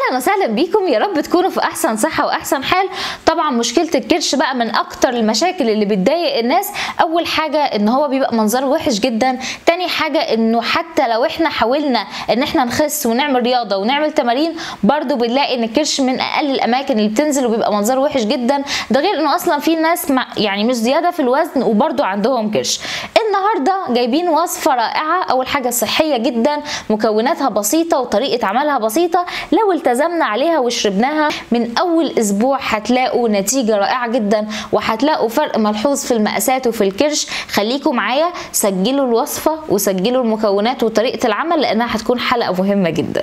اهلا وسهلا بيكم يا رب تكونوا في احسن صحه واحسن حال طبعا مشكله الكرش بقى من اكتر المشاكل اللي بتضايق الناس اول حاجه ان هو بيبقى منظره وحش جدا تاني حاجه انه حتى لو احنا حاولنا ان احنا نخس ونعمل رياضه ونعمل تمارين برضو بنلاقي ان الكرش من اقل الاماكن اللي بتنزل وبيبقى منظره وحش جدا ده غير انه اصلا في ناس مع يعني مش زياده في الوزن وبرضو عندهم كرش النهارده جايبين وصفه رائعه اول حاجه صحيه جدا مكوناتها بسيطه وطريقه عملها بسيطه لو التزمنا عليها وشربناها من اول اسبوع هتلاقوا نتيجه رائعه جدا وهتلاقوا فرق ملحوظ في المقاسات وفي الكرش خليكم معايا سجلوا الوصفه وسجلوا المكونات وطريقه العمل لانها هتكون حلقه مهمه جدا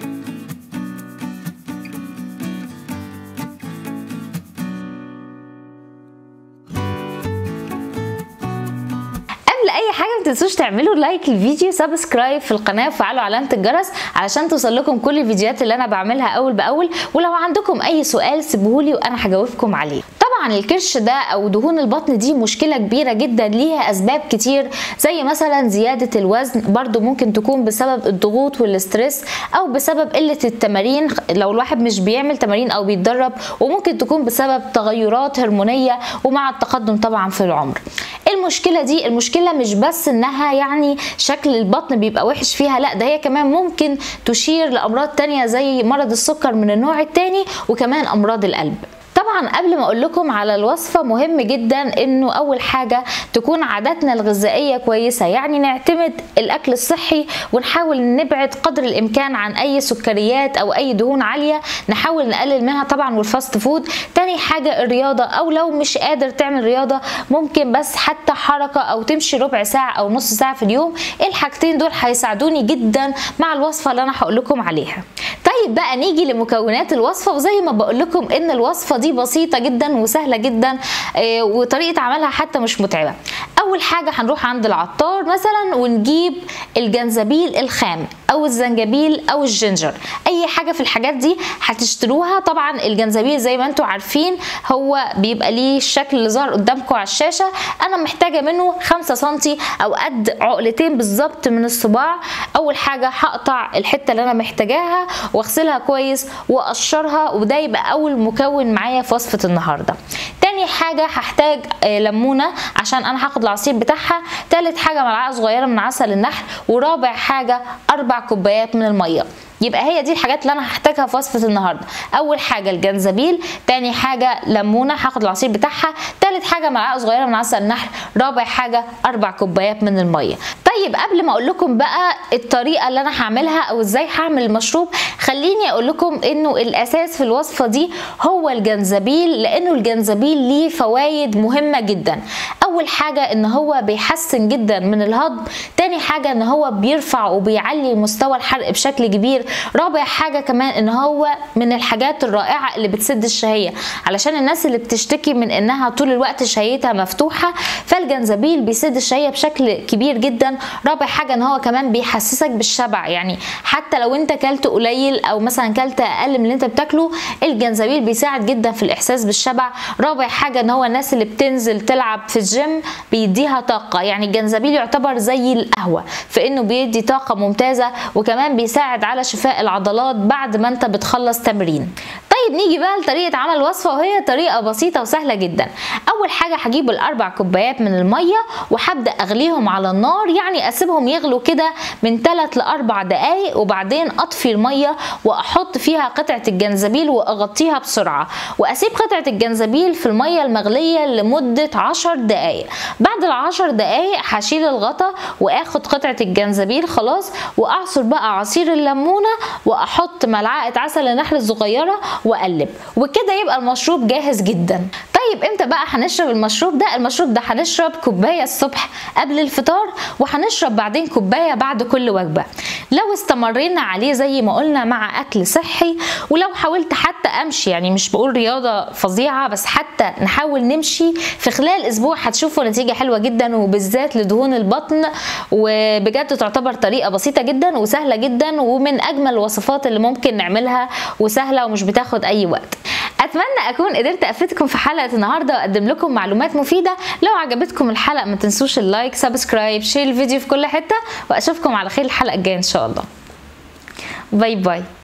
قبل اي حاجه ما تنسوش تعملوا لايك للفيديو سبسكرايب في القناه وفعلوا علامه الجرس علشان توصل لكم كل الفيديوهات اللي انا بعملها اول باول ولو عندكم اي سؤال سيبوهولي وانا هجاوبكم عليه طبعا الكرش ده او دهون البطن دي مشكله كبيره جدا ليها اسباب كتير زي مثلا زياده الوزن برضو ممكن تكون بسبب الضغوط والاسترس او بسبب قله التمارين لو الواحد مش بيعمل تمارين او بيتدرب وممكن تكون بسبب تغيرات هرمونيه ومع التقدم طبعا في العمر المشكله دي المشكله مش بس انها يعني شكل البطن بيبقى وحش فيها لا ده هي كمان ممكن تشير لامراض تانية زي مرض السكر من النوع التاني وكمان امراض القلب طبعا قبل ما اقول لكم على الوصفه مهم جدا انه اول حاجه تكون عاداتنا الغذائيه كويسه يعني نعتمد الاكل الصحي ونحاول نبعد قدر الامكان عن اي سكريات او اي دهون عاليه نحاول نقلل منها طبعا والفاست فود تاني حاجه الرياضه او لو مش قادر تعمل رياضه ممكن بس حتى حركه او تمشي ربع ساعه او نص ساعه في اليوم الحاجتين دول هيساعدوني جدا مع الوصفه اللي انا هقول لكم عليها طيب بقى نيجي لمكونات الوصفه وزي ما بقول لكم ان الوصفه دي بسيطه جدا وسهله جدا آه وطريقه عملها حتى مش متعبه اول حاجه هنروح عند العطار مثلا ونجيب الجنزبيل الخام او الزنجبيل او الجنجر اي حاجه في الحاجات دي هتشتروها طبعا الجنزبيل زي ما انتم عارفين هو بيبقى ليه الشكل اللي ظهر قدامكم على الشاشه انا محتاجه منه 5 سم او قد عقلتين بالظبط من الصباع اول حاجه هقطع الحته اللي انا محتاجاها واغسلها كويس واقشرها وده يبقى اول مكون معايا في وصفه النهارده تاني حاجه هحتاج ليمونه عشان انا هاخد العصير بتاعها تالت حاجه ملعقه صغيره من عسل النحل ورابع حاجه اربع كوبايات من الميه يبقى هي دي الحاجات اللي انا هحتاجها في وصفه النهارده اول حاجه الجنزبيل تاني حاجه ليمونه هاخد العصير بتاعها تالت حاجه ملعقه صغيره من عسل النحل رابع حاجه اربع كوبايات من الميه طيب قبل ما اقول لكم بقى الطريقه اللي انا هعملها او ازاي هعمل المشروب خليني اقول لكم انه الاساس في الوصفه دي هو الجنزبيل لانه الجنزبيل ليه فوائد مهمه جدا اول حاجه ان هو بيحسن جدا من الهضم تاني حاجه ان هو بيرفع وبيعلي مستوى الحرق بشكل كبير رابع حاجه كمان ان هو من الحاجات الرائعه اللي بتسد الشهيه علشان الناس اللي بتشتكي من انها طول الوقت شهيتها مفتوحه فالجنزبيل بيسد الشهيه بشكل كبير جدا رابع حاجه ان هو كمان بيحسسك بالشبع يعني حتى لو انت كلت قليل او مثلا كلت اقل من اللي انت بتاكله الجنزبيل بيساعد جدا في الاحساس بالشبع رابع حاجه ان هو الناس اللي بتنزل تلعب في الجيم بيديها طاقه يعني الجنزبيل يعتبر زي القهوه في انه بيدي طاقه ممتازه وكمان بيساعد على شفاء العضلات بعد ما انت بتخلص تمرين طيب نيجي بقى لطريقه عمل الوصفه وهي طريقه بسيطه وسهله جدا اول حاجه هجيب الاربع كوبايات من الميه وهبدا اغليهم على النار يعني اسيبهم يغلوا كده من 3 ل 4 دقائق وبعدين اطفي الميه واحط فيها قطعه الجنزبيل واغطيها بسرعه واسيب قطعه الجنزبيل في الميه المغليه لمده 10 دقائق بعد ال 10 دقائق هشيل الغطا واخد قطعه الجنزبيل خلاص واعصر بقى عصير الليمونه واحط ملعقه عسل النحل صغيره واقلب وكده يبقى المشروب جاهز جدا طيب امتى بقى هنشرب المشروب ده المشروب ده هنشرب كوبايه الصبح قبل الفطار وهنشرب بعدين كوبايه بعد كل وجبه لو استمرينا عليه زي ما قلنا مع اكل صحي ولو حاولت حتى امشي يعني مش بقول رياضه فظيعه بس حتى نحاول نمشي في خلال اسبوع هتشوفوا نتيجه حلوه جدا وبالذات لدهون البطن وبجد تعتبر طريقه بسيطه جدا وسهله جدا ومن اجمل الوصفات اللي ممكن نعملها وسهله ومش بتاخد اي وقت اتمنى اكون قدرت افيدكم في حلقه النهارده واقدم لكم معلومات مفيده لو عجبتكم الحلقه ما تنسوش اللايك سبسكرايب شير الفيديو في كل حته واشوفكم على خير الحلقه الجايه ان شاء الله باي باي